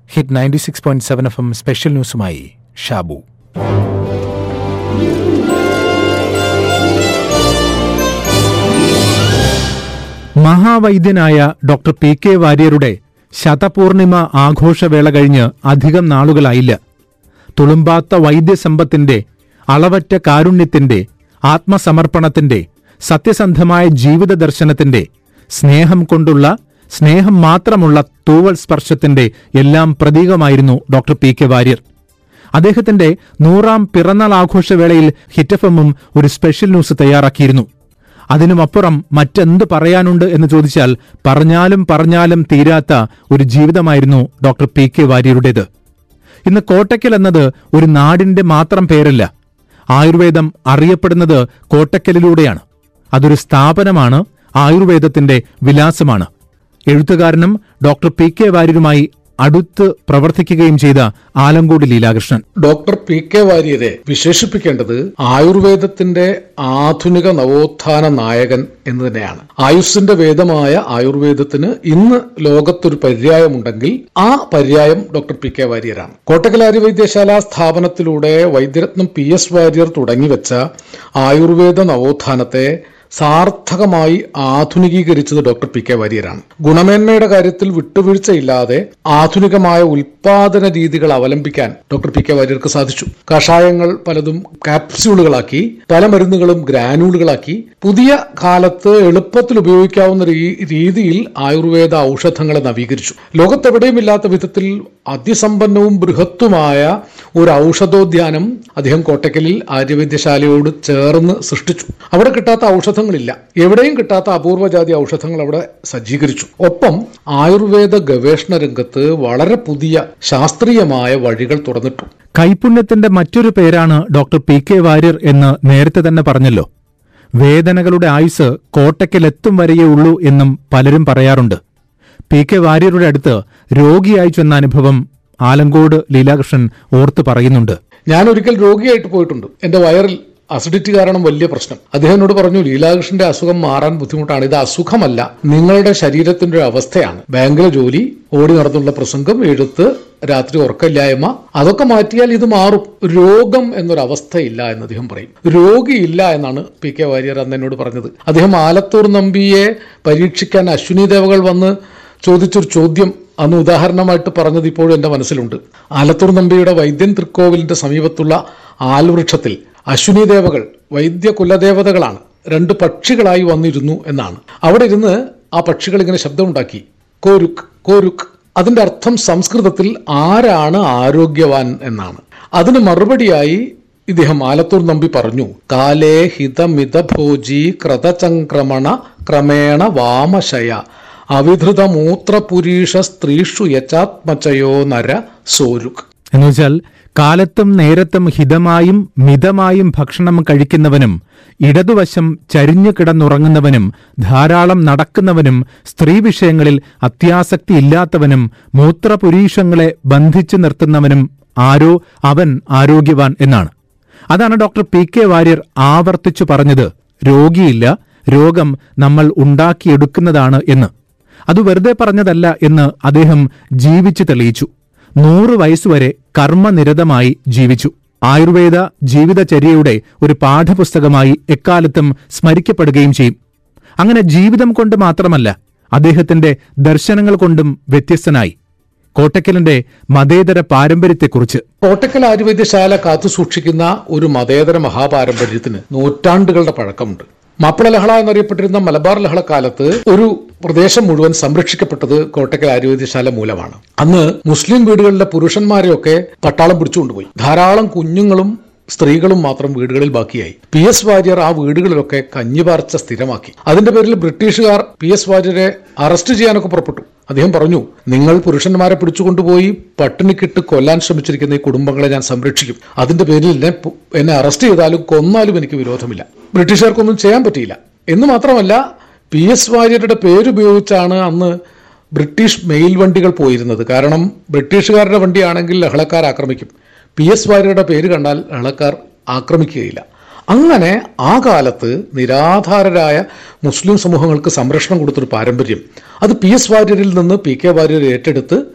hit ninety six point seven F M special ന്യൂസുമായി ഷാബു മഹാവൈദ്യനായ doctor P K വാര്യരുടെ ശതപൂർണിമ ആഘോഷവേള കഴിഞ്ഞ് അധികം നാളുകളായില്ല തുളുമ്പാത്ത വൈദ്യസമ്പത്തിന്റെ അളവറ്റ കാരുണ്യത്തിന്റെ ആത്മസമർപ്പണത്തിന്റെ സത്യസന്ധമായ ജീവിത ദർശനത്തിന്റെ സ്നേഹം കൊണ്ടുള്ള സ്നേഹം മാത്രമുള്ള തൂവൽ സ്പർശത്തിന്റെ എല്ലാം പ്രതീകമായിരുന്നു ഡോക്ടർ പി കെ വാര്യർ അദ്ദേഹത്തിന്റെ നൂറാം പിറന്നാൾ ആഘോഷവേളയിൽ ഹിറ്റഫമും ഒരു സ്പെഷ്യൽ ന്യൂസ് തയ്യാറാക്കിയിരുന്നു അതിനുമപ്പുറം മറ്റെന്ത് പറയാനുണ്ട് എന്ന് ചോദിച്ചാൽ പറഞ്ഞാലും പറഞ്ഞാലും തീരാത്ത ഒരു ജീവിതമായിരുന്നു ഡോക്ടർ പി കെ വാര്യരുടേത് ഇന്ന് കോട്ടയ്ക്കൽ എന്നത് ഒരു നാടിന്റെ മാത്രം പേരല്ല ആയുർവേദം അറിയപ്പെടുന്നത് കോട്ടയ്ക്കലിലൂടെയാണ് അതൊരു സ്ഥാപനമാണ് ആയുർവേദത്തിന്റെ വിലാസമാണ് എഴുത്തുകാരനും ഡോക്ടർ പി കെ വാര്യരുമായി അടുത്ത് പ്രവർത്തിക്കുകയും ചെയ്ത Alankode Leelakrishnan doctor P K വാര്യരെ വിശേഷിപ്പിക്കേണ്ടത് ആയുർവേദത്തിന്റെ ആധുനിക നവോത്ഥാന നായകൻ എന്ന് തന്നെയാണ് ആയുസ്സിന്റെ വേദമായ ആയുർവേദത്തിന് ഇന്ന് ലോകത്തൊരു പര്യായമുണ്ടെങ്കിൽ ആ പര്യായം ഡോക്ടർ പി കെ വാര്യരാണ് കോട്ടക്കൽ ആര്യവൈദ്യശാല സ്ഥാപനത്തിലൂടെ വൈദ്യരത്നം പി എസ് വാര്യർ തുടങ്ങിവെച്ച ആയുർവേദ നവോത്ഥാനത്തെ സാർത്ഥകമായി ആധുനികീകരിച്ചത് ഡോക്ടർ പി കെ വാര്യരാണ് ഗുണമേന്മയുടെ കാര്യത്തിൽ വിട്ടുവീഴ്ചയില്ലാതെ ആധുനികമായ ഉൽപാദന രീതികൾ അവലംബിക്കാൻ ഡോക്ടർ പി കെ വാര്യർക്ക് സാധിച്ചു കഷായങ്ങൾ പലതും കാപ്സ്യൂളുകളാക്കി പല മരുന്നുകളും ഗ്രാനൂളുകളാക്കി പുതിയ കാലത്ത് എളുപ്പത്തിൽ ഉപയോഗിക്കാവുന്ന രീ- രീതിയിൽ ആയുർവേദ ഔഷധങ്ങളെ നവീകരിച്ചു ലോകത്തെവിടെയും ഇല്ലാത്ത വിധത്തിൽ അതിസമ്പന്നവും ബൃഹത്തുമായ ഒരു ഔഷധോദ്യാനം അദ്ദേഹം കോട്ടക്കലിൽ ആര്യവൈദ്യശാലയോട് ചേർന്ന് സൃഷ്ടിച്ചു അവിടെ കിട്ടാത്ത ഔഷധങ്ങളില്ല എവിടെയും കിട്ടാത്ത അപൂർവജാതി ഔഷധങ്ങൾ അവിടെ സജ്ജീകരിച്ചു ഒപ്പം ആയുർവേദ ഗവേഷണ രംഗത്ത് വളരെ പുതിയ ശാസ്ത്രീയമായ വഴികൾ തുറന്നിട്ടു കൈപുണ്യത്തിന്റെ മറ്റൊരു പേരാണ് ഡോക്ടർ പി കെ വാര്യർ എന്ന് നേരത്തെ തന്നെ പറഞ്ഞല്ലോ വേദനകളുടെ ആയുസ് കോട്ടയ്ക്കലെത്തും വരെയേ ഉള്ളൂ എന്നും പലരും പറയാറുണ്ട് പി കെ വാര്യരുടെ അടുത്ത് രോഗിയായി ചെന്ന അനുഭവം ആലങ്കോട് ലീലാകൃഷ്ണൻ ഓർത്തു പറയുന്നുണ്ട് ഞാൻ ഒരിക്കൽ രോഗിയായിട്ട് പോയിട്ടുണ്ട് എന്റെ വയറിൽ അസിഡിറ്റി കാരണം വലിയ പ്രശ്നം അദ്ദേഹം എന്നോട് പറഞ്ഞു ലീലാകൃഷ്ണന്റെ അസുഖം മാറാൻ ബുദ്ധിമുട്ടാണ് ഇത് അസുഖമല്ല നിങ്ങളുടെ ശരീരത്തിന്റെ ഒരു അവസ്ഥയാണ് ബാങ്കിലെ ജോലി ഓടി നടന്നുള്ള പ്രസംഗം എഴുത്ത് രാത്രി ഉറക്കമില്ലായ്മ അതൊക്കെ മാറ്റിയാൽ ഇത് മാറും രോഗം എന്നൊരവസ്ഥയില്ല എന്ന് അദ്ദേഹം പറയും രോഗിയില്ല എന്നാണ് പി കെ വാര്യർ അന്ന് എന്നോട് പറഞ്ഞത് അദ്ദേഹം ആലത്തൂർ നമ്പിയെ പരീക്ഷിക്കാൻ അശ്വിനി ദേവകൾ വന്ന് ചോദിച്ചൊരു ചോദ്യം അന്ന് ഉദാഹരണമായിട്ട് പറഞ്ഞത് ഇപ്പോഴും എൻ്റെ മനസ്സിലുണ്ട് ആലത്തൂർ നമ്പിയുടെ വൈദ്യൻ തൃക്കോവിലിന്റെ സമീപത്തുള്ള ആൽവൃക്ഷത്തിൽ അശ്വിനി ദേവകൾ വൈദ്യ കുലദേവതകളാണ് രണ്ട് പക്ഷികളായി വന്നിരുന്നു എന്നാണ് അവിടെ ഇരുന്ന് ആ പക്ഷികൾ ഇങ്ങനെ ശബ്ദമുണ്ടാക്കി കോരുക് കോരുക് അതിന്റെ അർത്ഥം സംസ്കൃതത്തിൽ ആരാണ് ആരോഗ്യവാൻ എന്നാണ് അതിന് മറുപടിയായി ഇദ്ദേഹം ആലത്തൂർ നമ്പി പറഞ്ഞു കാലേ ഹിതമിത ഭോജി ക്രതചംക്രമണ ക്രമേണ വാമശയ അവിധൃത മൂത്രപുരീഷ സ്ത്രീഷു യച്ചാത്മചയോ നര സോരുക് എന്നുവെച്ചാൽ കാലത്തും നേരത്തും ഹിതമായും മിതമായും ഭക്ഷണം കഴിക്കുന്നവനും ഇടതുവശം ചരിഞ്ഞു കിടന്നുറങ്ങുന്നവനും ധാരാളം നടക്കുന്നവനും സ്ത്രീ വിഷയങ്ങളിൽ അത്യാസക്തി ഇല്ലാത്തവനും മൂത്രപുരീഷങ്ങളെ ബന്ധിച്ചു നിർത്തുന്നവനും ആരോ അവൻ ആരോഗ്യവാൻ എന്നാണ് അതാണ് ഡോക്ടർ പി കെ വാര്യർ ആവർത്തിച്ചു പറഞ്ഞത് രോഗിയില്ല രോഗം നമ്മൾ ഉണ്ടാക്കിയെടുക്കുന്നതാണ് എന്ന് അത് വെറുതെ പറഞ്ഞതല്ല എന്ന് അദ്ദേഹം ജീവിച്ചു തെളിയിച്ചു നൂറ് വയസ്സുവരെ കർമ്മനിരതമായി ജീവിച്ചു ആയുർവേദ ജീവിതചര്യയുടെ ഒരു പാഠപുസ്തകമായി എക്കാലത്തും സ്മരിക്കപ്പെടുകയും ചെയ്യും അങ്ങനെ ജീവിതം കൊണ്ട് മാത്രമല്ല അദ്ദേഹത്തിന്റെ ദർശനങ്ങൾ കൊണ്ടും വ്യത്യസ്തനായി കോട്ടക്കലിന്റെ മതേതര പാരമ്പര്യത്തെക്കുറിച്ച് കോട്ടക്കൽ ആയുർവേദ്യശാല കാത്തുസൂക്ഷിക്കുന്ന ഒരു മതേതര മഹാപാരമ്പര്യത്തിന് നൂറ്റാണ്ടുകളുടെ പഴക്കമുണ്ട് മാപ്പിള ലഹള എന്നറിയപ്പെട്ടിരുന്ന മലബാർ ലഹള കാലത്ത് ഒരു പ്രദേശം മുഴുവൻ സംരക്ഷിക്കപ്പെട്ടത് കോട്ടക്കൽ ആയുർവേദ്യശാല മൂലമാണ് അന്ന് മുസ്ലിം വീടുകളിലെ പുരുഷന്മാരെയൊക്കെ പട്ടാളം പിടിച്ചുകൊണ്ടുപോയി ധാരാളം കുഞ്ഞുങ്ങളും സ്ത്രീകളും മാത്രം വീടുകളിൽ ബാക്കിയായി പി എസ് വാര്യർ ആ വീടുകളിലൊക്കെ കഞ്ഞിപാർച്ച സ്ഥിരമാക്കി അതിന്റെ പേരിൽ ബ്രിട്ടീഷുകാർ പി എസ് വാര്യരെ അറസ്റ്റ് ചെയ്യാനൊക്കെ പുറപ്പെട്ടു അദ്ദേഹം പറഞ്ഞു നിങ്ങൾ പുരുഷന്മാരെ പിടിച്ചുകൊണ്ടുപോയി പട്ടിണിക്കിട്ട് കൊല്ലാൻ ശ്രമിച്ചിരിക്കുന്ന ഈ കുടുംബങ്ങളെ ഞാൻ സംരക്ഷിക്കും അതിന്റെ പേരിൽ എന്നെ പു- എന്നെ അറസ്റ്റ് ചെയ്താലും കൊന്നാലും എനിക്ക് വിരോധമില്ല ബ്രിട്ടീഷുകാർക്കൊന്നും ചെയ്യാൻ പറ്റിയില്ല എന്ന് മാത്രമല്ല പി എസ് വാര്യരുടെ പേരുപയോഗിച്ചാണ് അന്ന് ബ്രിട്ടീഷ് മെയിൽ വണ്ടികൾ പോയിരുന്നത് കാരണം ബ്രിട്ടീഷുകാരുടെ വണ്ടിയാണെങ്കിൽ ലഹളക്കാർ ആക്രമിക്കും പി എസ് വാര്യരുടെ പേര് കണ്ടാൽ ലഹളക്കാർ ആക്രമിക്കുകയില്ല അങ്ങനെ ആ കാലത്ത് നിരാധാരരായ മുസ്ലിം സമൂഹങ്ങൾക്ക് സംരക്ഷണം കൊടുത്തൊരു പാരമ്പര്യം അത് പി എസ് വാര്യരിൽ നിന്ന് പി കെ വാര്യർ ഏറ്റെടുത്ത്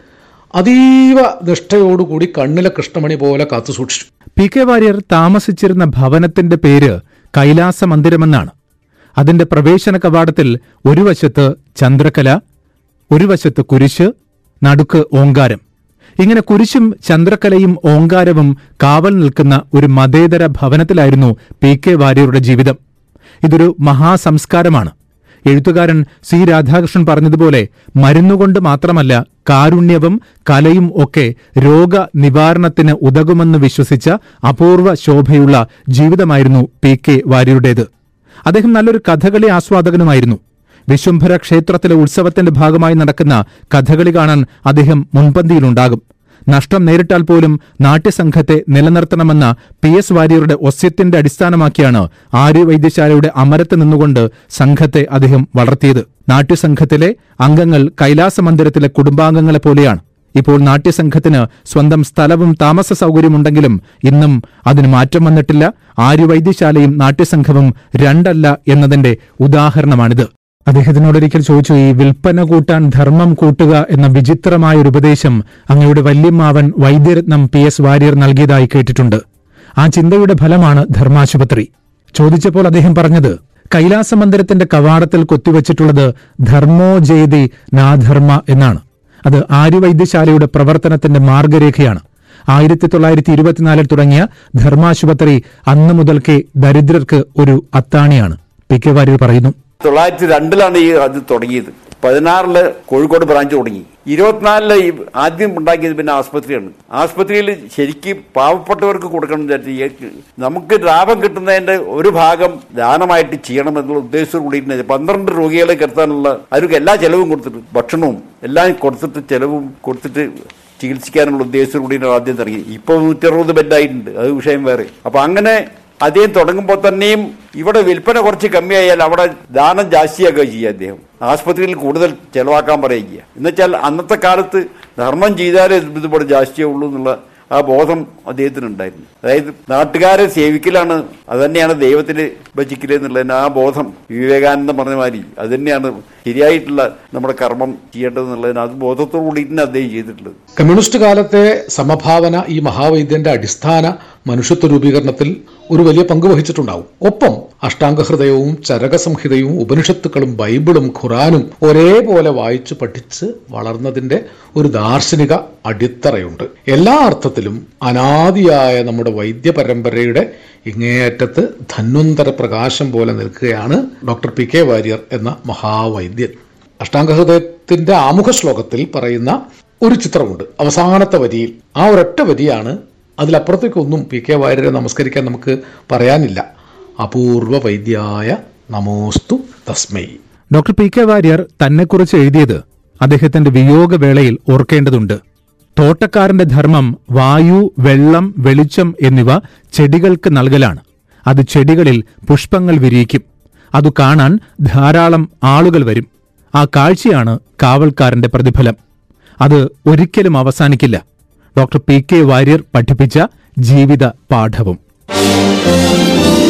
അതീവ നിഷ്ഠയോടുകൂടി കണ്ണിലെ കൃഷ്ണമണി പോലെ കാത്തു സൂക്ഷിച്ചു പി കെ വാര്യർ താമസിച്ചിരുന്ന ഭവനത്തിന്റെ പേര് കൈലാസ മന്ദിരമെന്നാണ് അതിന്റെ പ്രവേശന കവാടത്തിൽ ഒരു വശത്ത് ചന്ദ്രകല ഒരു വശത്ത് കുരിശ് നടുക്ക് ഓങ്കാരം ഇങ്ങനെ കുരിശും ചന്ദ്രകലയും ഓങ്കാരവും കാവൽ നിൽക്കുന്ന ഒരു മതേതര ഭവനത്തിലായിരുന്നു പി കെ വാര്യരുടെ ജീവിതം ഇതൊരു മഹാസംസ്കാരമാണ് എഴുത്തുകാരൻ സി രാധാകൃഷ്ണൻ പറഞ്ഞതുപോലെ മരുന്നുകൊണ്ട് മാത്രമല്ല കാരുണ്യവും കലയും ഒക്കെ രോഗ നിവാരണത്തിന് ഉതകുമെന്ന് വിശ്വസിച്ച അപൂർവ ശോഭയുള്ള ജീവിതമായിരുന്നു പി കെ വാര്യരുടേത് അദ്ദേഹം നല്ലൊരു കഥകളി ആസ്വാദകനുമായിരുന്നു വിശ്വംഭര ക്ഷേത്രത്തിലെ ഉത്സവത്തിന്റെ ഭാഗമായി നടക്കുന്ന കഥകളി കാണാൻ അദ്ദേഹം മുൻപന്തിയിലുണ്ടാകും നഷ്ടം നേരിട്ടാൽ പോലും നാട്യസംഘത്തെ നിലനിർത്തണമെന്ന പി എസ് വാര്യരുടെ ഒസ്യത്തിന്റെ അടിസ്ഥാനമാക്കിയാണ് ആര്യവൈദ്യശാലയുടെ അമരത്ത് നിന്നുകൊണ്ട് സംഘത്തെ അദ്ദേഹം വളർത്തിയത് നാട്യസംഘത്തിലെ അംഗങ്ങൾ കൈലാസ മന്ദിരത്തിലെ കുടുംബാംഗങ്ങളെ പോലെയാണ് ഇപ്പോൾ നാട്യസംഘത്തിന് സ്വന്തം സ്ഥലവും താമസ സൗകര്യമുണ്ടെങ്കിലും ഇന്നും അതിന് മാറ്റം വന്നിട്ടില്ല ആര്യവൈദ്യശാലയും നാട്യസംഘവും രണ്ടല്ല എന്നതിന്റെ ഉദാഹരണമാണിത് അദ്ദേഹത്തിനോട് ഒരിക്കൽ ചോദിച്ചു ഈ വിൽപ്പന കൂട്ടാൻ ധർമ്മം കൂട്ടുക എന്ന വിചിത്രമായ ഒരു ഉപദേശം അങ്ങയുടെ വല്യമ്മാവൻ വൈദ്യരത്നം പി എസ് വാര്യർ നൽകിയതായി കേട്ടിട്ടുണ്ട് ആ ചിന്തയുടെ ഫലമാണ് ധർമാശുപത്രി ചോദിച്ചപ്പോൾ അദ്ദേഹം പറഞ്ഞത് കൈലാസ മന്ദിരത്തിന്റെ കവാടത്തിൽ കൊത്തിവച്ചിട്ടുള്ളത് ധർമ്മോ ജയതി നാധർമ്മ എന്നാണ് അത് ആര്യവൈദ്യശാലയുടെ പ്രവർത്തനത്തിന്റെ മാർഗരേഖയാണ് ആയിരത്തി തൊള്ളായിരത്തി ഇരുപത്തിനാലിൽ തുടങ്ങിയ ധർമാശുപത്രി അന്നു മുതൽക്കേ ദരിദ്രർക്ക് ഒരു അത്താണിയാണ് പി കെ വാര്യർ പറയുന്നു തൊള്ളായിരത്തി രണ്ടിലാണ് ഈ അത് തുടങ്ങിയത് പതിനാറില് കോഴിക്കോട് ബ്രാഞ്ച് തുടങ്ങി ഇരുപത്തിനാലില് ഈ ആദ്യം ഉണ്ടാക്കിയത് പിന്നെ ആസ്പത്രിയാണ് ആസ്പത്രിയിൽ ശരിക്കും പാവപ്പെട്ടവർക്ക് കൊടുക്കണം എന്ന് വിചാരിച്ച് ഈ നമുക്ക് ലാഭം കിട്ടുന്നതിന്റെ ഒരു ഭാഗം ദാനമായിട്ട് ചെയ്യണം എന്നുള്ള ഉദ്ദേശത്തോട് കൂടിയിട്ട് പന്ത്രണ്ട് രോഗികളെ കിടത്താനുള്ള അവർക്ക് എല്ലാ ചെലവും കൊടുത്തിട്ട് ഭക്ഷണവും എല്ലാം കൊടുത്തിട്ട് ചെലവും കൊടുത്തിട്ട് ചികിത്സിക്കാനുള്ള ഉദ്ദേശത്തോട് കൂടിയാണ് ആദ്യം തുടങ്ങി ഇപ്പോൾ നൂറ്ററുപത് ബെഡായിട്ടുണ്ട് അത് വിഷയം വേറെ അപ്പൊ അങ്ങനെ അദ്ദേഹം തുടങ്ങുമ്പോൾ തന്നെയും ഇവിടെ വിൽപ്പന കുറച്ച് കമ്മിയായാൽ അവിടെ ദാനം ജാസ്തിയാക്കുക ചെയ്യുക അദ്ദേഹം ആസ്പത്രിയിൽ കൂടുതൽ ചെലവാക്കാൻ പറയുക എന്നുവെച്ചാൽ അന്നത്തെ കാലത്ത് ധർമ്മം ചെയ്താലേ ഇതുപോലെ ജാസ്തിയുള്ളൂ എന്നുള്ള ആ ബോധം അദ്ദേഹത്തിനുണ്ടായിരുന്നു അതായത് നാട്ടുകാരെ സേവിക്കലാണ് അത് തന്നെയാണ് ദൈവത്തിന് ഭജിക്കല് എന്നുള്ളതിന് ആ ബോധം വിവേകാനന്ദം പറഞ്ഞ മാതിരി അത് തന്നെയാണ് ശരിയായിട്ടുള്ള നമ്മുടെ കർമ്മം ചെയ്യേണ്ടത് എന്നുള്ളതിന് അത് ബോധത്തോടു കൂടിയിട്ടാണ് അദ്ദേഹം ചെയ്തിട്ടുള്ളത് കമ്മ്യൂണിസ്റ്റ് കാലത്തെ സമഭാവന ഈ മഹാവൈദ്യന്റെ അടിസ്ഥാന മനുഷ്യത്വ രൂപീകരണത്തിൽ ഒരു വലിയ പങ്ക് വഹിച്ചിട്ടുണ്ടാവും ഒപ്പം അഷ്ടാംഗഹൃദയവും ചരകസംഹിതയും ഉപനിഷത്തുക്കളും ബൈബിളും ഖുറാനും ഒരേപോലെ വായിച്ചു പഠിച്ച് വളർന്നതിന്റെ ഒരു ദാർശനിക അടിത്തറയുണ്ട് എല്ലാ അർത്ഥത്തിലും അനാദിയായ നമ്മുടെ വൈദ്യ പരമ്പരയുടെ ഇങ്ങേയറ്റത്ത് ധന്വന്തര പ്രകാശം പോലെ നിൽക്കുകയാണ് ഡോക്ടർ പി കെ വാര്യർ എന്ന മഹാവൈദ്യൻ അഷ്ടാംഗഹൃദയത്തിന്റെ ആമുഖ ശ്ലോകത്തിൽ പറയുന്ന ഒരു ചിത്രമുണ്ട് അവസാനത്തെ വരിയിൽ ആ ഒരൊറ്റ വരിയാണ് അതിലപ്പുറത്തേക്കൊന്നും പി കെ വാര്യരെ നമസ്കരിക്കാൻ നമുക്ക് പറയാനില്ല അപൂർവ വൈദ്യായ നമോസ്തു തസ്മൈ ഡോക്ടർ പി കെ വാര്യർ തന്നെക്കുറിച്ച് എഴുതിയത് അദ്ദേഹത്തിന്റെ വിയോഗവേളയിൽ ഓർക്കേണ്ടതുണ്ട് തോട്ടക്കാരന്റെ ധർമ്മം വായു വെള്ളം വെളിച്ചം എന്നിവ ചെടികൾക്ക് നൽകലാണ് അത് ചെടികളിൽ പുഷ്പങ്ങൾ വിരിയിക്കും അതു കാണാൻ ധാരാളം ആളുകൾ വരും ആ കാഴ്ചയാണ് കാവൽക്കാരന്റെ പ്രതിഫലം അത് ഒരിക്കലും അവസാനിക്കില്ല ഡോക്ടർ പി കെ വാര്യർ പഠിപ്പിച്ച ജീവിത പാഠവും